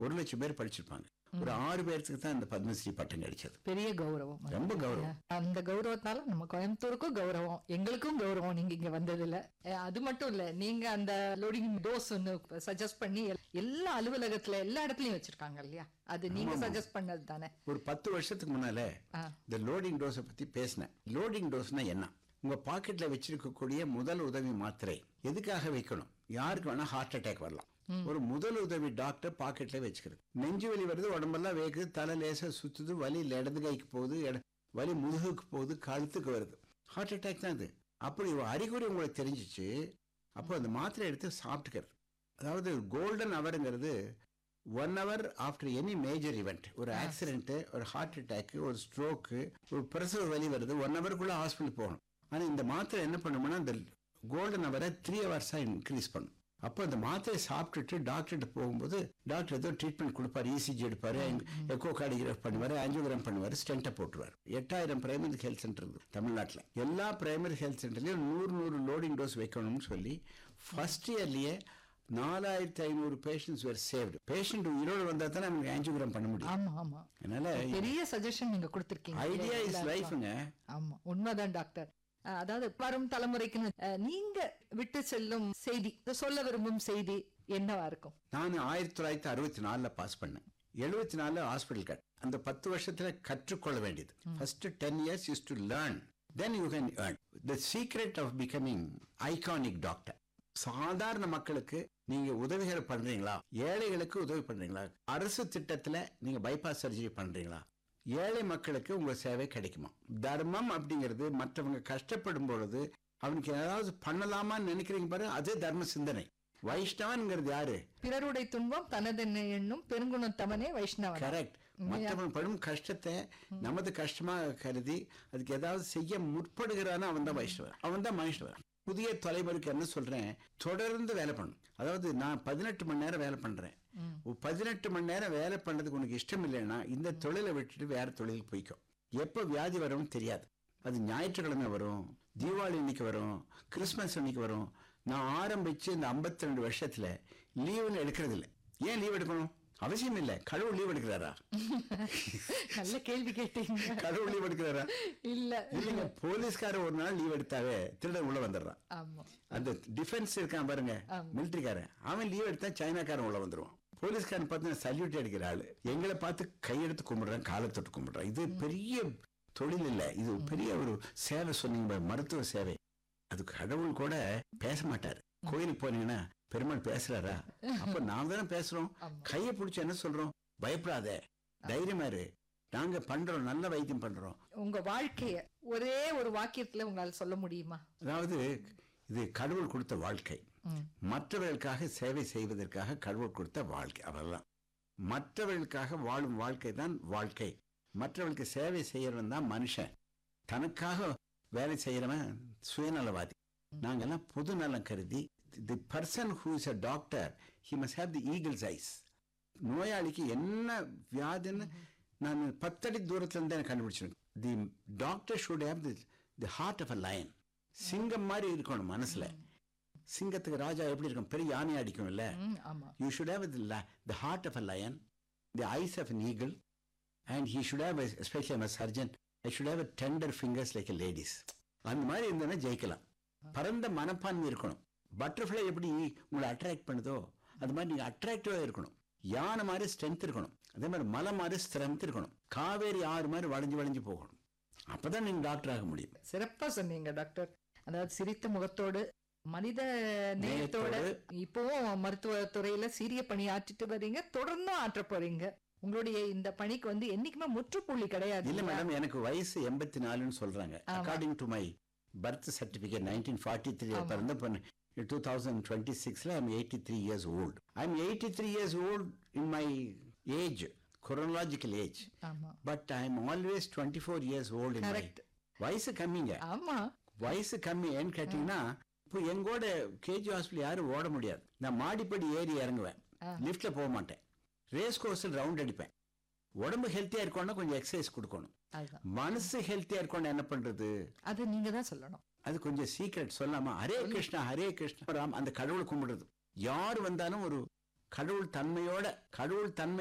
ஒரு லட்சம் பேர் படிச்சிருப்பாங்க ஒரு ஆறு பேருக்கு தான் இந்த பத்மஸ்ரீ பட்டம் கிடைச்சது பெரிய கௌரவம் அது. ரொம்ப கௌரவம் அந்த கௌரவத்தால நம்ம கோயம்புத்தூருக்கும் கௌரவம் எங்களுக்கும் கௌரவம் நீங்க இங்க வந்ததுல அஹ் அது மட்டும் இல்ல நீங்க அந்த லோடிங் டோஸ் ஒன்னு சஜஸ்ட் பண்ணி எல்- எல்லா அலுவலகத்துல எல்லா இடத்துலயும் வச்சிருக்காங்க இல்லையா அது நீங்க சஜஸ்ட் பண்ணது தானே ஒரு பத்து வருஷத்துக்கு முன்னால ஆ. இந்த லோடிங் டோஸை பத்தி பேசினேன் லோடிங் டோஸ்னா என்ன உங்க பாக்கெட்ல வச்சிருக்கக்கூடிய முதல் உதவி மாத்திரை எதுக்காக வைக்கணும் யாருக்கு வேணா ஹார்ட் அட்டாக் வரலாம் ஒரு முதல் உதவி டாக்டர் பாக்கெட்ல வச்சுக்கிறது நெஞ்சு வலி வருது உடம்பெல்லாம் வேகுது தலை லேசா சுத்துது வலி இடது கைக்கு போகுது இட- வலி முதுகுக்கு போகுது கழுத்துக்கு வருது ஹார்ட் அட்டாக் தான் இது அப்படி ஒரு அறிகுறி உங்களுக்கு தெரிஞ்சிச்சு அப்போ அந்த மாத்திரை எடுத்து சாப்பிட்டுக்கிறது அதாவது கோல்டன் அவருங்கிறது one hour after any major event ஒரு ஆக்சிடென்ட் ஒரு ஹார்ட் அட்டாக் ஒரு ஸ்ட்ரோக்கு ஒரு பிரசவ வலி வருது ஒன் ஹவருக்குள்ள ஹாஸ்பிட்டல் போகணும் ஆனா இந்த மாத்திரை என்ன பண்ணும்னா இந்த கோல்டன் ஹவரை த்ரீ ஹவர்ஸா இன்க்ரீஸ் பண்ணும் அப்போ அந்த மாத்திரை சாப்பிட்டுட்டு டாக்டர்கிட்ட போகும்போது டாக்டர் ஏதோ ட்ரீட்மெண்ட் கொடுப்பாரு இசிஜி எடுப்பாரு எக்கோ கார்டிகிராஃப் பண்ணுவாரு ஆஞ்சியோகிராம் பண்ணுவாரு ஸ்டென்ட்டை போட்டுருவாரு எட்டாயிரம் பிரைமரி ஹெல்த் சென்டர் இருக்கு தமிழ்நாட்டில் எல்லா பிரைமரி ஹெல்த் சென்டர்லயும் நூறு நூறு லோடிங் டோஸ் வைக்கணும்னு சொல்லி ஃபர்ஸ்ட் இயர்லயே நாலாயிரத்தி ஐநூறு பேஷண்ட்ஸ் வேர் சேவ்டு பேஷண்ட் உயிரோடு வந்தா தான் நமக்கு ஆஞ்சியோகிராம் பண்ண முடியும் ஆமா ஆமா அதனால பெரிய சஜஷன் நீங்க கொடுத்திருக்கீங்க ஐடியா இஸ் எல்லாருக்கும். லைஃப்ங்க ஆமா உண்மைதான் டாக்டர் அஹ் அதாவது வரும் தலைமுறைக்கு அஹ், நீங்க விட்டு செல்லும் செய்தி சொல்ல விரும்பும் செய்தி என்னவா இருக்கும் நான் ஆயிரத்தி தொள்ளாயிரத்தி அறுபத்தி நாலுல பாஸ் பண்ணேன் எழுபத்தி நாலுல ஹாஸ்பிட்டல் கட் அந்த பத்து வருஷத்துல கற்றுக்கொள்ள வேண்டியது first ten years use to learn then you can earn the secret of becoming iconic doctor சாதாரண மக்களுக்கு நீங்க உதவிகள் பண்றீங்களா ஏழைகளுக்கு உதவி பண்றீங்களா அரசு திட்டத்துல நீங்க பைபாஸ் சர்ஜரி பண்றீங்களா ஏழை மக்களுக்கு உங்க சேவை கிடைக்குமா தர்மம் அப்படிங்கிறது மற்றவங்க கஷ்டப்படும் பொழுது அவனுக்கு ஏதாவது பண்ணலாமான்னு நினைக்கிறீங்க பாரு அது தர்ம சிந்தனை வைஷ்ணவன்ங்கிறது யாரு பிறருடைய துன்பம் தனதென்ன எண்ணும் பெருங்குணம் தமனே வைஷ்ணவன் கரெக்ட் மற்றவன் படும் கஷ்டத்தை நமது கஷ்டமா கருதி அதுக்கு ஏதாவது செய்ய முற்படுகிறான்னு அவன் தான் வைஷ்ணவன் அவன் தான் வைஷ்ணவன் புதிய தலைமுறைக்கு என்ன சொல்றேன் தொடர்ந்து வேலை பண்ணும் அதாவது நான் பதினெட்டு மணி நேரம் வேலை பண்றேன் பதினெட்டு மணி நேரம் வேலை பண்ணதுக்கு உனக்கு இஷ்டம் இல்லைன்னா இந்த தொழிலை விட்டுட்டு வேற தொழிலுக்கு போய்க்கோ எப்ப வியாதி வரும்னு தெரியாது அது ஞாயிற்றுக்கிழமை வரும் தீபாவளி இன்னைக்கு வரும் கிறிஸ்மஸ் அன்னைக்கு வரும் நான் ஆரம்பிச்சு இந்த 52 ரெண்டு வருஷத்துல லீவுன்னு எடுக்கிறது இல்லை ஏன் லீவ் எடுக்கணும் அவசியம் இல்லை கடவுள் லீவ் எடுக்கிறாரா நல்ல கேள்வி கேட்டீங்க கடவுள் லீவ் எடுக்கிறாரா இல்ல இல்லைங்க போலீஸ்காரன் ஒரு நாள் லீவ் எடுத்தாவே திருடன் உள்ள வந்துடுறான் ஆமா அந்த டிஃபென்ஸ் இருக்கான் பாருங்க மிலிட்டரிக்காரன் அவன் லீவ் எடுத்தா சைனாக்காரன் உள்ள வந்துருவான் போலீஸ்காரன் பார்த்து சல்யூட் அடிக்கிற ஆளு எங்களை பார்த்து கையெடுத்து கும்பிடுறான் காலை தொட்டு கும்பிடுறான் இது பெரிய தொழில் இல்ல இது பெரிய ஒரு சேவை சொன்னீங்க பாரு, மருத்துவ சேவை அது கடவுள் கூட பேச மாட்டாரு கோயிலுக்கு போனீங்கன்னா பெருமாள் பேசுறாரா அப்ப நாம தானே பேசுறோம் கையை பிடிச்சு என்ன சொல்றோம் பயப்படாத தைரியமா இரு நாங்க பண்றோம் நல்ல வைத்தியம் பண்றோம் உங்க வாழ்க்கைய ஒரே ஒரு வாக்கியத்துல உங்களால சொல்ல முடியுமா அதாவது இது கடவுள் கொடுத்த வாழ்க்கை மற்றவர்களுக்காக சேவை செய்வதற்காக கடவுள் கொடுத்த வாழ்க்கை அவ்வளவுதான் மற்றவர்களுக்காக வாழும் வாழ்க்கை தான் வாழ்க்கை மற்றவர்களுக்கு சேவை செய்யறவன் தான் மனுஷன் தனக்காக வேலை செய்யறவன் சுயநலவாதி நாங்கெல்லாம் பொது நலம் கருதி the person who is a doctor he must have the eagle's eyes நோயாளிக்கு என்ன வியாதின்னு நான் பத்தடி தூரத்துல இருந்து எனக்கு கண்டுபிடிச்சிருக்கேன் the doctor should have the the heart of a lion சிங்கம் மாதிரி இருக்கணும் மனசுல சிங்கத்துக்கு ராஜா எப்படி இருக்கும் பெரிய யானை அடிக்கும் இல்ல ம், ஆமா you should have the heart of a lion the eyes of an eagle and he should have a- especially I'm a surgeon I should have a tender fingers like a ladies அந்த மாதிரி இருந்தோன்னா ஜெயிக்கலாம் பரந்த மனப்பான்மை இருக்கணும் butterfly எப்படி உங்களை attract பண்ணுதோ அது மாதிரி நீங்க அட்ராக்டிவா இருக்கணும் யானை மாதிரி ஸ்ட்ரென்த் இருக்கணும் அதே மாதிரி மலை மாதிரி ஸ்ட்ரென்த் இருக்கணும் காவேரி ஆறு மாதிரி வளைஞ்சு வளைஞ்சு போகணும் அப்பதான் நீங்க டாக்டர் ஆக முடியும் சிறப்பா சொன்னீங்க டாக்டர் அதாவது சிரித்த முகத்தோடு மனித நேயத்தோட நேயத்தோடு. இப்பவும் மருத்துவ துறையில சீரிய பணி ஆற்றிட்டு வர்றீங்க தொடர்ந்தும் ஆற்ற போறீங்க உங்களுடைய இந்த பணிக்கு வந்து என்னைக்குமே முற்றுப்புள்ளி கிடையாது இல்ல மேடம் எனக்கு வயசு எண்பத்தி நாலுன்னு சொல்றாங்க according to my birth certificate nineteen forty three பிறந்த பொண்ணு டூ தௌசண்ட் டுவெண்ட்டி சிக்ஸ்ல I'm eighty three years old I'm eighty three years old in my age chronological age ஆமா but I am always twenty four years old in my Correct. வயசு கம்மிங்க ஆமா வயசு கம்மி ஏன்னு கேட்டீங்கன்னா இப்போ எங்கோட கேஜி ஹாஸ்பிட்டல் யாரும் ஓட முடியாது நான் மாடிப்படி ஏறி இறங்குவேன் லிஃப்ட்ல போக மாட்டேன் ரேஸ் கோர்ஸில் ரவுண்ட் அடிப்பேன் உடம்பு ஹெல்த்தியா இருக்கணும்னா கொஞ்சம் எக்ஸசைஸ் கொடுக்கணும் அதுதான் மனசு ஹெல்த்தியா இருக்கணும் என்ன பண்றது அது நீங்க தான் சொல்லணும் அது கொஞ்சம் சீக்ரெட் சொல்லாமா ஹரே கிருஷ்ணா ஹரே கிருஷ்ணா ராம் அந்த கடவுளை கும்பிடுறது யார் வந்தாலும் ஒரு கடவுள் தன்மையோட கடவுள் தன்மை